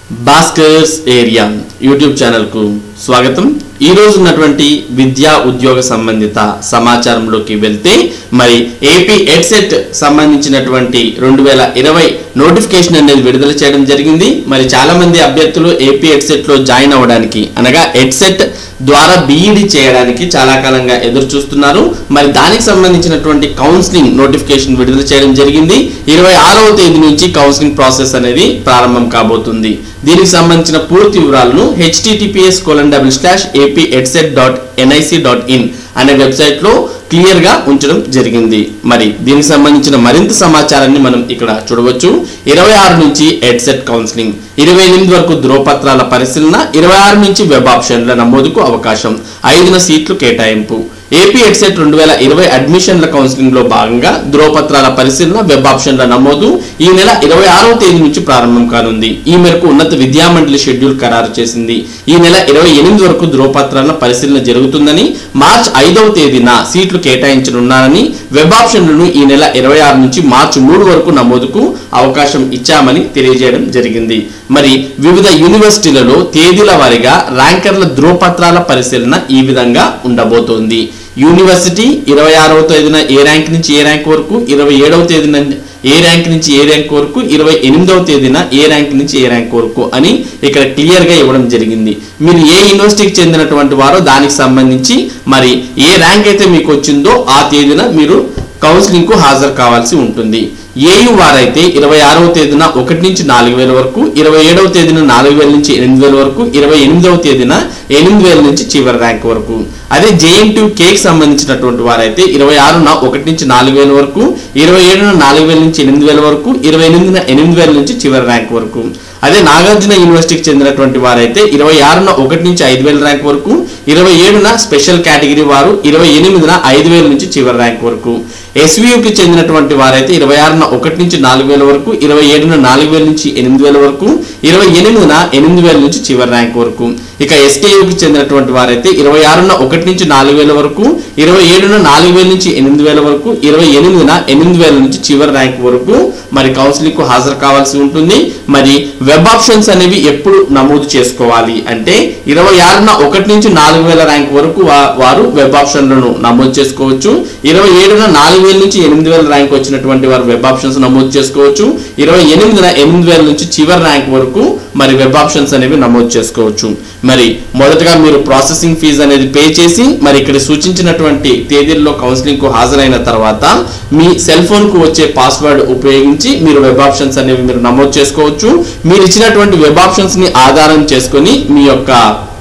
Bhaskar's area YouTube ఛానల్కు స్వాగతం ఈ రోజు ఉన్నటువంటి విద్యా ఉద్యోగ సంబంధిత సమాచారంలోకి వెళ్తే మరి ఏపీ ఎడ్సెట్ సంబంధించినటువంటి రెండు వేల ఇరవై నోటిఫికేషన్ అనేది విడుదల చేయడం జరిగింది మరి చాలా మంది అభ్యర్థులు ఏపీ ఎడ్సెట్ లో జాయిన్ అవ్వడానికి అనగా ఎడ్సెట్ ద్వారా బీఈడి చేయడానికి చాలా కాలంగా ఎదురు చూస్తున్నారు మరి దానికి సంబంధించినటువంటి కౌన్సిలింగ్ నోటిఫికేషన్ విడుదల చేయడం జరిగింది ఇరవై ఆరవ తేదీ నుంచి కౌన్సిలింగ్ ప్రాసెస్ అనేది ప్రారంభం కాబోతుంది దీనికి సంబంధించిన పూర్తి వివరాలను HTTPS colon double slash AP EdCET dot NIC dot in అనే వెబ్సైట్ లో క్లియర్ గా ఉంచడం జరిగింది మరి దీనికి సంబంధించిన మరింత సమాచారాన్ని మనం ఇక్కడ చూడవచ్చు ఇరవై ఆరు నుంచి ఎడ్సెట్ కౌన్సిలింగ్ ఇరవై ఎనిమిది వరకు ధ్రువపత్రాల పరిశీలన ఇరవై ఆరు నుంచి వెబ్ ఆప్షన్ల నమోదుకు అవకాశం ఐదున సీట్లు కేటాయింపు ఏపీ ఎడ్సెట్ రెండు వేల ఇరవై అడ్మిషన్ల కౌన్సిలింగ్ లో భాగంగా ధ్రువపత్రాల పరిశీలన వెబ్ ఆప్షన్ల నమోదు ఈ నెల ఇరవై ఆరవ తేదీ నుంచి ప్రారంభం కానుంది ఈ మేరకు ఉన్నత విద్యామండలి షెడ్యూల్ ఖరారు చేసింది ఈ నెల ఇరవై ఎనిమిది వరకు ధ్రువపత్రాల పరిశీలన జరుగుతుందని మార్చ్ ఐదవ తేదీన సీట్లు కేటాయించనున్నారని వెబ్ ఆప్షన్లను ఈ నెల ఇరవై ఆరు నుంచి మార్చి మూడు వరకు నమోదుకు అవకాశం ఇచ్చామని తెలియజేయడం జరిగింది మరి వివిధ యూనివర్సిటీలలో తేదీల వారీగా ర్యాంకర్ల ధ్రువపత్రాల పరిశీలన ఈ విధంగా ఉండబోతోంది యూనివర్సిటీ ఇరవై ఆరవ తేదీన ఏ ర్యాంక్ నుంచి ఏ ర్యాంక్ వరకు ఇరవై ఏడవ తేదీన ఏ ర్యాంక్ నుంచి ఏ ర్యాంక్ వరకు ఇరవై ఎనిమిదవ తేదీన ఏ ర్యాంక్ నుంచి ఏ ర్యాంక్ వరకు అని ఇక్కడ క్లియర్ గా ఇవ్వడం జరిగింది మీరు ఏ యూనివర్సిటీకి చెందినటువంటి వారో దానికి సంబంధించి మరి ఏ ర్యాంక్ అయితే మీకు వచ్చిందో ఆ తేదీన మీరు కౌన్సిలింగ్ కు హాజరు కావాల్సి ఉంటుంది ఏయు వారైతే ఇరవై ఆరవ తేదీన ఒకటి నుంచి నాలుగు వేల వరకు ఇరవై ఏడవ తేదీన నాలుగు వేల నుంచి ఎనిమిది వేల వరకు ఇరవై ఎనిమిదవ తేదీన ఎనిమిది వేల నుంచి చివరి ర్యాంక్ వరకు అదే జేఎన్టీ కేక్ సంబంధించినటువంటి వారైతే ఇరవై ఆరున ఒకటి నుంచి నాలుగు వేల వరకు ఇరవై ఏడున నాలుగు వేల నుంచి ఎనిమిది వేల వరకు ఇరవై ఎనిమిదిన ఎనిమిది వేల నుంచి చివరి ర్యాంక్ వరకు అదే నాగార్జున యూనివర్సిటీకి చెందినటువంటి వారైతే ఇరవై ఆరున ఒకటి నుంచి ఐదు వేల ర్యాంక్ వరకు ఇరవై ఏడున స్పెషల్ కేటగిరీ వారు ఇరవై ఎనిమిదిన ఐదు వేల నుంచి చివరి ర్యాంక్ వరకు ఎస్వీయుకి చెందినటువంటి వారైతే ఇరవై ఆరున ఒకటి నుంచి నాలుగు వేల వరకు ఇరవై ఏడున నాలుగు వేల నుంచి ఎనిమిది వేల వరకు ఇరవై ఎనిమిదిన ఎనిమిది వేల నుంచి చివరి ర్యాంక్ వరకు ఇక ఎస్కేయుకి చెందినటువంటి వారైతే ఇరవై ఆరున ఒకటి నుంచి నాలుగు వేల వరకు ఇరవై ఏడున నాలుగు వేల నుంచి ఎనిమిది వేల వరకు ఇరవై ఎనిమిదిన ఎనిమిది వేల నుంచి చివరి ర్యాంక్ వరకు మరి కౌన్సిలింగ్ కు హాజరు కావాల్సి ఉంటుంది మరి వెబ్ ఆప్షన్స్ అనేవి ఎప్పుడు నమోదు చేసుకోవాలి అంటే ఇరవై ఆరున ఒకటి నుంచి నాలుగు వేల ర్యాంక్ వరకు వా- వారు వెబ్ ఆప్షన్లను నమోదు చేసుకోవచ్చు ఇరవై ఏడున నాలుగు వేల నుంచి ఎనిమిది వేల ర్యాంక్ వచ్చినటువంటి వారు వెబ్ ఆప్షన్స్ నమోదు చేసుకోవచ్చు ఇరవై ఎనిమిదిన ఎనిమిది వేల నుంచి చివరి ర్యాంక్ వరకు మరి వెబ్ ఆప్షన్స్ అనేవి నమోదు చేసుకోవచ్చు మరి మొదటగా మీరు ప్రాసెసింగ్ ఫీజు అనేది పే చేసి మరి ఇక్కడ సూచించినటువంటి తేదీల్లో కౌన్సిలింగ్ కు హాజరైన తర్వాత మీ సెల్ ఫోన్ కు వచ్చే పాస్వర్డ్ ఉపయోగించి మీరు వెబ్ ఆప్షన్స్ అనేవి మీరు నమోదు చేసుకోవచ్చు మీరు ఇచ్చినటువంటి వెబ్ ఆప్షన్స్ ని ఆధారం చేసుకొని మీ యొక్క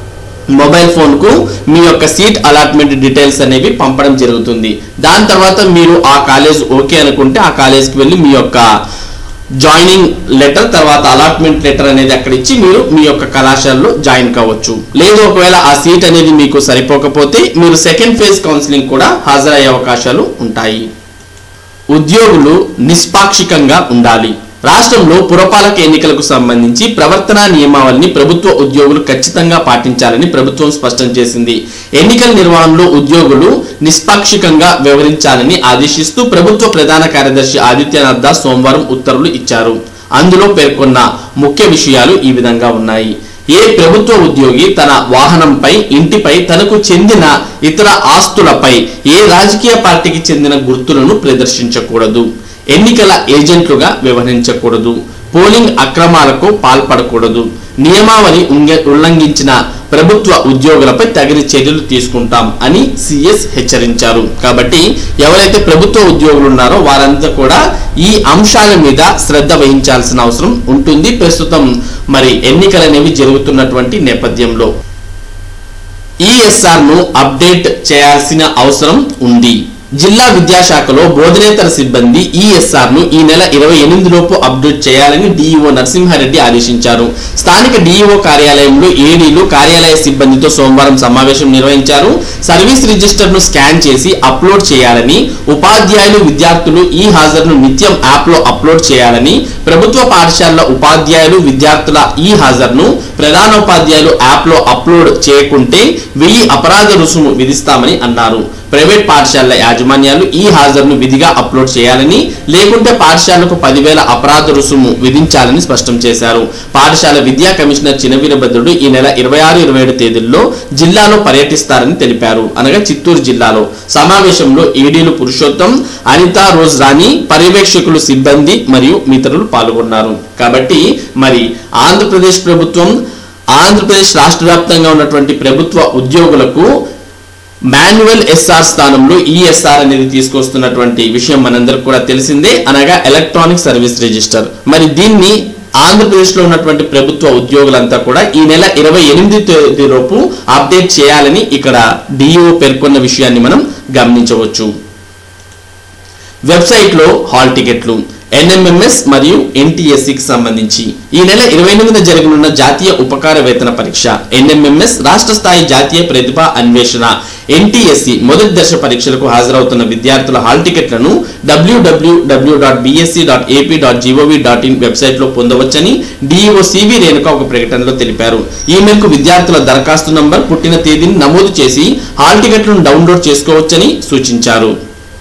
మొబైల్ ఫోన్ కు మీ యొక్క సీట్ అలాట్మెంట్ డీటెయిల్స్ అనేవి పంపడం జరుగుతుంది దాని తర్వాత మీరు ఆ కాలేజ్ ఓకే అనుకుంటే ఆ కాలేజ్కి వెళ్ళి మీ యొక్క జాయినింగ్ లెటర్ తర్వాత అలాట్మెంట్ లెటర్ అనేది అక్కడ ఇచ్చి మీరు మీ యొక్క కళాశాలలో జాయిన్ కావచ్చు లేదు ఒకవేళ ఆ సీట్ అనేది మీకు సరిపోకపోతే మీరు సెకండ్ ఫేజ్ కౌన్సిలింగ్ కూడా హాజరయ్యే అవకాశాలు ఉంటాయి ఉద్యోగులు నిష్పాక్షికంగా ఉండాలి రాష్ట్రంలో పురపాలక ఎన్నికలకు సంబంధించి ప్రవర్తనా నియమావళిని ప్రభుత్వ ఉద్యోగులు ఖచ్చితంగా పాటించాలని ప్రభుత్వం స్పష్టం చేసింది ఎన్నికల నిర్వహణలో ఉద్యోగులు నిష్పాక్షికంగా వ్యవహరించాలని ఆదేశిస్తూ ప్రభుత్వ ప్రధాన కార్యదర్శి ఆదిత్యనాథ్ దాస్ సోమవారం ఉత్తర్వులు ఇచ్చారు అందులో పేర్కొన్న ముఖ్య విషయాలు ఈ విధంగా ఉన్నాయి ఏ ప్రభుత్వ ఉద్యోగి తన వాహనంపై ఇంటిపై తనకు చెందిన ఇతర ఆస్తులపై ఏ రాజకీయ పార్టీకి చెందిన గుర్తులను ప్రదర్శించకూడదు ఎన్నికల ఏజెంట్లుగా వ్యవహరించకూడదు పోలింగ్ అక్రమాలకు పాల్పడకూడదు నియమావళి ఉంగ- ఉల్లంఘించిన ప్రభుత్వ ఉద్యోగులపై తగిన చర్యలు తీసుకుంటాం అని సిఎస్ హెచ్చరించారు కాబట్టి ఎవరైతే ప్రభుత్వ ఉద్యోగులు ఉన్నారో వారంతా కూడా ఈ అంశాల మీద శ్రద్ధ వహించాల్సిన అవసరం ఉంటుంది ప్రస్తుతం మరి ఎన్నికలు అనేవి జరుగుతున్నటువంటి నేపథ్యంలో ఈఎస్ఆర్ ను అప్డేట్ చేయాల్సిన అవసరం ఉంది జిల్లా విద్యాశాఖలో బోధనేతర సిబ్బంది ఈఎస్ఆర్ ను ఈ నెల ఇరవై ఎనిమిది లోపు అప్డేట్ చేయాలని డిఈఓ నరసింహారెడ్డి ఆదేశించారు స్థానిక డిఈఓ కార్యాలయంలో ఏడీలు కార్యాలయ సిబ్బందితో సోమవారం సమావేశం నిర్వహించారు సర్వీస్ రిజిస్టర్ ను స్కాన్ చేసి అప్లోడ్ చేయాలని ఉపాధ్యాయులు విద్యార్థులు ఈ హాజరును నిత్యం యాప్ లో అప్లోడ్ చేయాలని ప్రభుత్వ పాఠశాలల ఉపాధ్యాయులు విద్యార్థుల ఈ హాజరును ప్రధానోపాధ్యాయులు యాప్ లో అప్లోడ్ చేయకుంటే వెయ్యి అపరాధ రుసుము విధిస్తామని అన్నారు ప్రైవేట్ పాఠశాలల యాజమాన్యాలు ఈ హాజరును విధిగా అప్లోడ్ చేయాలని లేకుంటే పాఠశాలకు పదివేల అపరాధ రుసుము విధించాలని స్పష్టం చేశారు పాఠశాల విద్యా కమిషనర్ చినవీరభద్రుడు ఈ నెల ఇరవై ఆరు ఇరవై ఏడు తేదీల్లో జిల్లాలో పర్యటిస్తారని తెలిపారు అనగా చిత్తూరు జిల్లాలో సమావేశంలో ఈడీలు పురుషోత్తం అనిత రోజ్ రాణి పర్యవేక్షకులు సిబ్బంది మరియు ఇతరులు పాల్గొన్నారు కాబట్టి మరి ఆంధ్రప్రదేశ్ ప్రభుత్వం ఆంధ్రప్రదేశ్ రాష్ట్ర వ్యాప్తంగా ఉన్నటువంటి ప్రభుత్వ ఉద్యోగులకు మాన్యువల్ ఎస్ఆర్ స్థానంలో ఈఎస్ఆర్ అనేది తీసుకొస్తున్నటువంటి విషయం మనందరికి కూడా తెలిసిందే అనగా ఎలక్ట్రానిక్ సర్వీస్ రిజిస్టర్ మరి దీన్ని ఆంధ్రప్రదేశ్ లో ఉన్నటువంటి ప్రభుత్వ ఉద్యోగులంతా కూడా ఈ నెల ఇరవై ఎనిమిది తేదీలోపు అప్డేట్ చేయాలని ఇక్కడ డిఓ పేర్కొన్న విషయాన్ని మనం గమనించవచ్చు వెబ్సైట్ లో హాల్ టికెట్లు ఎన్ఎంఎంఎస్ మరియు ఎన్టీఎస్సికి సంబంధించి ఈ నెల ఇరవై ఎనిమిదిన జరగనున్న జాతీయ ఉపకార వేతన పరీక్ష ఎన్ఎంఎంఎస్ రాష్ట్ర స్థాయి జాతీయ ప్రతిభ అన్వేషణ ఎన్టీఎస్సి మొదటి దశ పరీక్షలకు హాజరవుతున్న విద్యార్థుల హాల్ టికెట్లను WWW dot BSE dot AP dot GOV dot in వెబ్సైట్లో పొందవచ్చని డిఈఓ సివి రేణుక ఒక ప్రకటనలో తెలిపారు ఈ మేరకు విద్యార్థుల దరఖాస్తు నంబర్ పుట్టిన తేదీని నమోదు చేసి హాల్ టికెట్లను డౌన్లోడ్ చేసుకోవచ్చని సూచించారు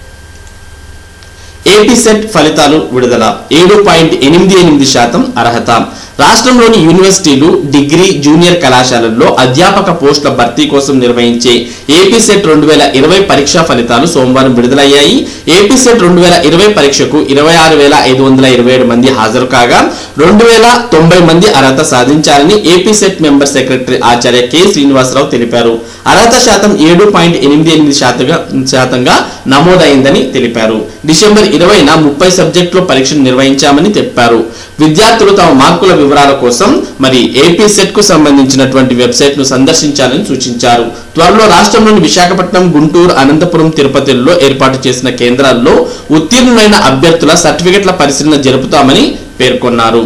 ఏపీ సెట్ ఫలితాలు విడుదల ఏడు పాయింట్ ఎనిమిది ఎనిమిది శాతం అర్హత రాష్ట్రంలోని యూనివర్సిటీలు డిగ్రీ జూనియర్ కళాశాలల్లో అధ్యాపక పోస్టుల భర్తీ కోసం నిర్వహించే ఏపీ సెట్ రెండు వేల ఇరవై పరీక్షా ఫలితాలు సోమవారం విడుదలయ్యాయి ఏపీ సెట్ రెండు వేల ఇరవై పరీక్షకు ఇరవై ఆరు వేల ఐదు వందల ఇరవై ఏడు మంది హాజరు కాగా రెండు వేల తొంభై మంది అర్హత సాధించారని ఏపీ సెట్ మెంబర్ సెక్రటరీ ఆచార్య కె శ్రీనివాసరావు తెలిపారు అర్హత శాతం ఏడు పాయింట్ ఎనిమిది ఎనిమిది శాతంగా శాతంగా నమోదైందని తెలిపారు డిసెంబర్ ఇరవైన ముప్పై సబ్జెక్టులో పరీక్షను నిర్వహించామని చెప్పారు విద్యార్థులు తమ మార్కుల వివరాల కోసం మరి ఏపీ సెట్ కు సంబంధించినటువంటి వెబ్సైట్ ను సందర్శించాలని సూచించారు త్వరలో రాష్ట్రంలోని విశాఖపట్నం గుంటూరు అనంతపురం తిరుపతిలో ఏర్పాటు చేసిన కేంద్రాల్లో ఉత్తీర్ణులైన అభ్యర్థుల సర్టిఫికెట్ల పరిశీలన జరుపుతామని పేర్కొన్నారు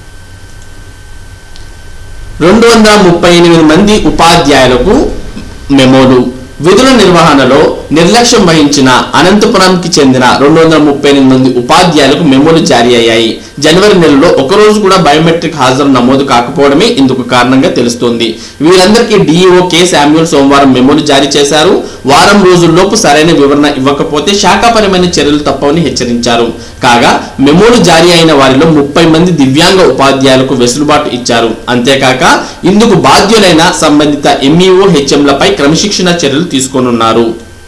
రెండు వందల ముప్పై ఎనిమిది మంది ఉపాధ్యాయులకు మెమోలు విధుల నిర్వహణలో నిర్లక్ష్యం వహించిన అనంతపురంకి చెందిన రెండు వందల ముప్పై ఎనిమిది మంది ఉపాధ్యాయులకు మెమోలు జారీ అయ్యాయి జనవరి నెలలో ఒక రోజు కూడా బయోమెట్రిక్ హాజరు నమోదు కాకపోవడమే ఇందుకు కారణంగా తెలుస్తోంది వీరందరికీ డిఈఓ కె శామ్యూల్ సోమవారం మెమోలు జారీ చేశారు వారం రోజుల్లోపు సరైన వివరణ ఇవ్వకపోతే శాఖాపరమైన చర్యలు తప్పవని హెచ్చరించారు కాగా మెమోలు జారీ అయిన వారిలో ముప్పై మంది దివ్యాంగ ఉపాధ్యాయులకు వెసులుబాటు ఇచ్చారు అంతేకాక ఇందుకు బాధ్యులైన సంబంధిత ఎంఈఓ హెచ్ఎంలపై క్రమశిక్షణ చర్యలు తీసుకోనున్నారు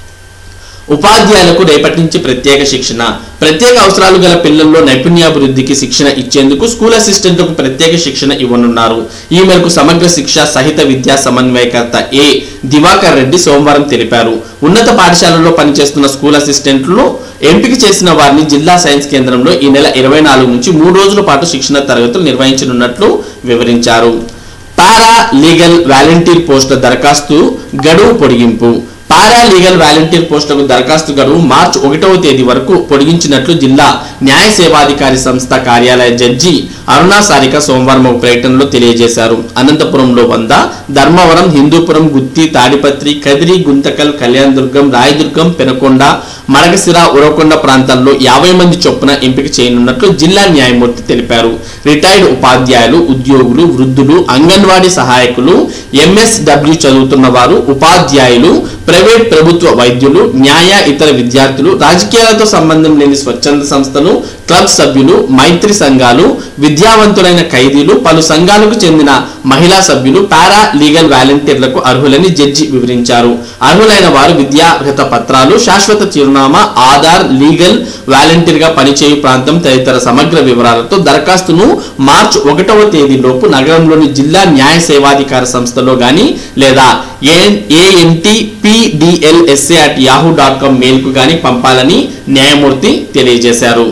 ఉపాధ్యాయులకు రేపటి నుంచి ప్రత్యేక శిక్షణ ప్రత్యేక అవసరాలు గల పిల్లల్లో నైపుణ్యాభివృద్ధికి శిక్షణ ఇచ్చేందుకు స్కూల్ అసిస్టెంట్లకు ప్రత్యేక శిక్షణ ఇవ్వనున్నారు ఈ మేరకు సమగ్ర శిక్ష సహిత విద్యా సమన్వయకర్త ఏ దివాకర్ రెడ్డి సోమవారం తెలిపారు ఉన్నత పాఠశాలల్లో పనిచేస్తున్న స్కూల్ అసిస్టెంట్లు ఎంపిక చేసిన వారిని జిల్లా సైన్స్ కేంద్రంలో ఈ నెల ఇరవై నాలుగు నుంచి మూడు రోజుల పాటు శిక్షణ తరగతులు నిర్వహించనున్నట్లు వివరించారు పారా లీగల్ వాలంటీర్ పోస్టుల దరఖాస్తు గడువు పొడిగింపు పారా లీగల్ వాలంటీర్ పోస్టులకు దరఖాస్తు గడువు మార్చి ఒకటవ తేదీ వరకు పొడిగించినట్లు జిల్లా న్యాయ సేవాధికారి సంస్థ కార్యాలయ జడ్జి అరుణా సారిక సోమవారం ఒక ప్రకటనలో తెలియజేశారు అనంతపురంలో వంద ధర్మవరం హిందూపురం గుత్తి తాడిపత్రి కదిరి గుంతకల్ కళ్యాణదుర్గం రాయదుర్గం పెనకొండ మడకసిర ఉరవకొండ ప్రాంతాల్లో యాభై మంది చొప్పున ఎంపిక చేయనున్నట్లు జిల్లా న్యాయమూర్తి తెలిపారు రిటైర్డ్ ఉపాధ్యాయులు ఉద్యోగులు వృద్ధులు అంగన్వాడీ సహాయకులు ఎంఎస్డబ్ల్యూ చదువుతున్న వారు ఉపాధ్యాయులు ప్రైవేట్ ప్రభుత్వ వైద్యులు న్యాయ ఇతర విద్యార్థులు రాజకీయాలతో సంబంధం లేని స్వచ్ఛంద సంస్థలు క్లబ్ సభ్యులు మైత్రి సంఘాలు విద్యావంతులైన ఖైదీలు పలు సంఘాలకు చెందిన మహిళా సభ్యులు పారా లీగల్ వాలంటీర్లకు అర్హులని జడ్జి వివరించారు అర్హులైన వారు విద్యార్హత పత్రాలు శాశ్వత చిరునామా ఆధార్ లీగల్ వాలంటీర్ గా పనిచేయు ప్రాంతం తదితర సమగ్ర వివరాలతో దరఖాస్తును మార్చి ఒకటవ తేదీలోపు నగరంలోని జిల్లా న్యాయ సేవాధికార సంస్థలో గాని లేదా ANT PDLSA at Yahoo dot com మెయిల్కు గాని పంపాలని న్యాయమూర్తి తెలియజేశారు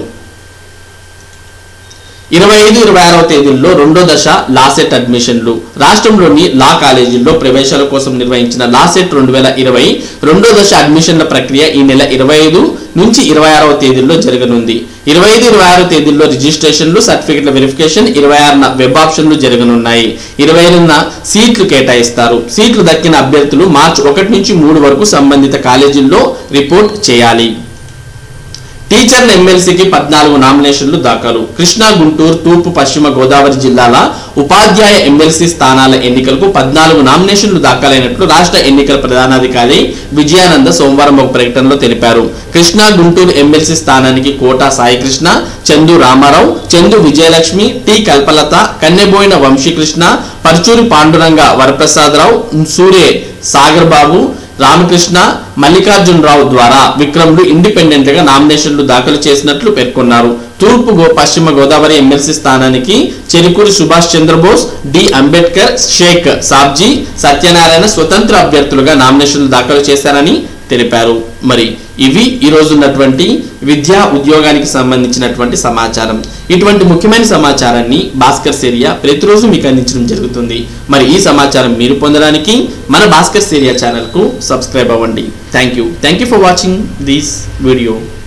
ఇరవై ఐదు ఇరవై ఆరవ తేదీల్లో రెండో దశ లాసెట్ అడ్మిషన్లు రాష్ట్రంలోని లా కాలేజీల్లో ప్రవేశాల కోసం నిర్వహించిన లాసెట్ రెండు వేల ఇరవై రెండో దశ అడ్మిషన్ల ప్రక్రియ ఈ నెల ఇరవై ఐదు నుంచి ఇరవై ఆరవ తేదీల్లో జరగనుంది ఇరవై ఐదు ఇరవై ఆరు తేదీల్లో రిజిస్ట్రేషన్లు సర్టిఫికెట్ల వెరిఫికేషన్ ఇరవై ఆరున వెబ్ ఆప్షన్లు జరగనున్నాయి ఇరవై ఐదున సీట్లు కేటాయిస్తారు సీట్లు దక్కిన అభ్యర్థులు మార్చి ఒకటి నుంచి మూడు వరకు సంబంధిత కాలేజీల్లో రిపోర్ట్ చేయాలి టీచర్ల ఎమ్మెల్సీకి పద్నాలుగు నామినేషన్లు దాఖలు కృష్ణా గుంటూరు తూర్పు పశ్చిమ గోదావరి జిల్లాల ఉపాధ్యాయ ఎమ్మెల్సీ స్థానాల ఎన్నికలకు పద్నాలుగు నామినేషన్లు దాఖలైనట్లు రాష్ట్ర ఎన్నికల ప్రధానాధికారి విజయానంద సోమవారం ఒక ప్రకటనలో తెలిపారు కృష్ణా గుంటూరు ఎమ్మెల్సీ స్థానానికి కోటా సాయికృష్ణ చందు రామారావు చందు విజయలక్ష్మి టి కల్పలత కన్నెబోయిన వంశీకృష్ణ పర్చూరి పాండురంగ వరప్రసాదరావు సూర్య సాగర్ బాబు రామకృష్ణ మల్లికార్జునరావు ద్వారా విక్రమ్లు ఇండిపెండెంట్ గా నామినేషన్లు దాఖలు చేసినట్లు పేర్కొన్నారు తూర్పు గో పశ్చిమ గోదావరి ఎమ్మెల్సీ స్థానానికి చెరుకూరి సుభాష్ చంద్రబోస్ డి అంబేద్కర్ షేక్ సాబ్జీ సత్యనారాయణ స్వతంత్ర అభ్యర్థులుగా నామినేషన్లు దాఖలు చేశారని తెలిపారు మరి ఇవి ఈ రోజు ఉన్నటువంటి విద్యా ఉద్యోగానికి సంబంధించినటువంటి సమాచారం ఇటువంటి ముఖ్యమైన సమాచారాన్ని భాస్కర్ సేరియా ప్రతిరోజు మీకు అందించడం జరుగుతుంది మరి ఈ సమాచారం మీరు పొందడానికి మన భాస్కర్ సేరియా ఛానల్కు సబ్స్క్రైబ్ అవ్వండి thank you thank you for watching this video